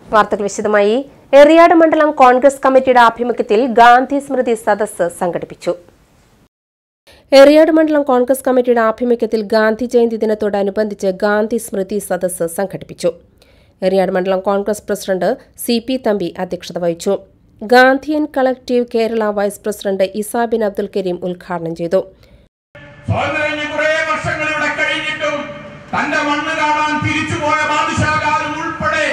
വാർത്തകൾ വിശദമായി എറിയാട് മണ്ഡലം കോൺഗ്രസ് കമ്മിറ്റിയുടെ ആഭിമുഖ്യത്തിൽ ഗാന്ധി സ്മൃതി സദസ്സ് സംഘടിപ്പിച്ചു എറിയാട് മണ്ഡലം കോൺഗ്രസ് കമ്മിറ്റിയുടെ ആഭിമുഖ്യത്തിൽ ഗാന്ധി ജയന്തി ദിനത്തോടനുബന്ധിച്ച് ഗാന്ധി സ്മൃതി സദസ്സ് സംഘടിപ്പിച്ചു എറിയാട് മണ്ഡലം Congress president C P Thampi അധ്യക്ഷത വഹിച്ചു Gandhian collective Kerala vice president Isabin Abdul Kareem ഉദ്ഘാടനം ചെയ്തു സ്വാതന്ത്ര്യം കുറെ വർഷങ്ങൾ ഇവിടെ കഴിഞ്ഞിട്ടും തന്റെ മണ്ണ് കാണാൻ തിരിച്ചുപോയ ബാദുഷാകാരും ഉൾപ്പെടെ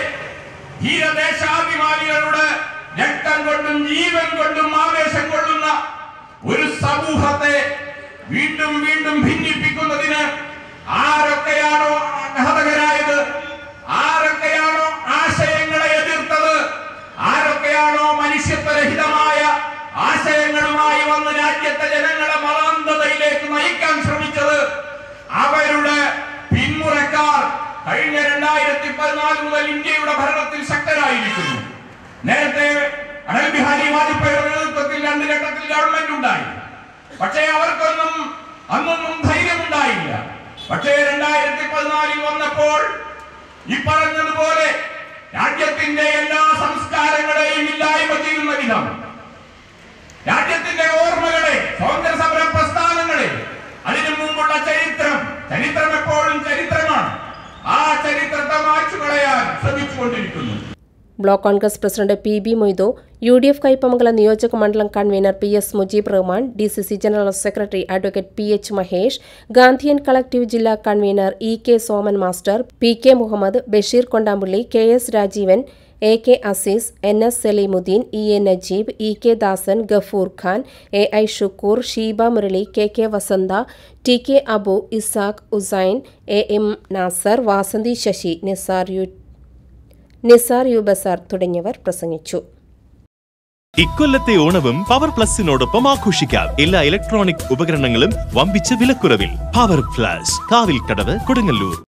ധീരദേശാഭിമാനികളുടെ രക്തം കൊണ്ടും ജീവൻ കൊണ്ടും ആവേശം കൊള്ളുന്ന ഒരു സമൂഹത്തെ വീണ്ടും വീണ്ടും ഭിന്നിപ്പിക്കുന്നതിന് ആരൊക്കെയാണോ ഘാതകരായത് ആരൊക്കെയാണോ ആശയങ്ങളെ എതിർത്തത് ആരൊക്കെയാണോ മനുഷ്യത്വരഹിതമായ ആശയങ്ങളുമായി വന്ന് രാജ്യത്തെ ജനങ്ങളെ മതാന്തതയിലേക്ക് നയിക്കാൻ ശ്രമിച്ചത് അവരുടെ പിന്മുറക്കാർ കഴിഞ്ഞ രണ്ടായിരത്തി പതിനാല് മുതൽ ഇന്ത്യയുടെ ഭരണത്തിൽ ശക്തരായിരിക്കുന്നു നേരത്തെ അടൽ ബിഹാരി വാജ്പേയിയുടെ നേതൃത്വത്തിൽ രണ്ട് ഘട്ടത്തിൽ ഗവൺമെന്റ് ഉണ്ടായി പക്ഷേ അവർക്കൊന്നും അന്നൊന്നും ധൈര്യമുണ്ടായില്ല പക്ഷേ രണ്ടായിരത്തി പതിനാലിൽ വന്നപ്പോൾ ഈ പറഞ്ഞതുപോലെ രാജ്യത്തിന്റെ എല്ലാ സംസ്കാരങ്ങളെയും ഇല്ലായ്മ ചെയ്യുന്ന വിധം രാജ്യത്തിന്റെ ഓർമ്മകളെ സ്വാതന്ത്ര്യ സമര പ്രസ്ഥാനങ്ങളെ അതിനു മുമ്പുള്ള ചരിത്രം ചരിത്രം എപ്പോഴും ചരിത്രമാണ് ആ ചരിത്രത്തെ മായ്ച്ചു കളയാൻ ശ്രമിച്ചുകൊണ്ടിരിക്കുന്നു block Congress president P B Moitho U D F Kaipamangalam നിയോജക മണ്ഡലം convener P S Mujeeb Rahman D C C general secretary advocate P H Mahesh Gandhian collective ജില്ലാ convener E K Soman master P K Muhammad Basheer Kondampully K S Rajeevan A K Azeez N S Salimuddeen E A Najeeb E K Dasan Gafoor Khan A I Shukkoor Sheeba Murali K K Vasantha T K Abu Ishaq Usain A M Nasar Vasanthi Sasi Nisar U Nisar U ബസാർ തുടങ്ങിയവർ പ്രസംഗിച്ചു ഇക്കൊല്ലത്തെ ഓണവും power പ്ലസിനോടൊപ്പം ആഘോഷിക്കാം എല്ലാ electronic ഉപകരണങ്ങളും വമ്പിച്ച വിലക്കുറവിൽ പവർ പ്ലസ് കാവിൽ കടവ് കൊടുങ്ങല്ലൂർ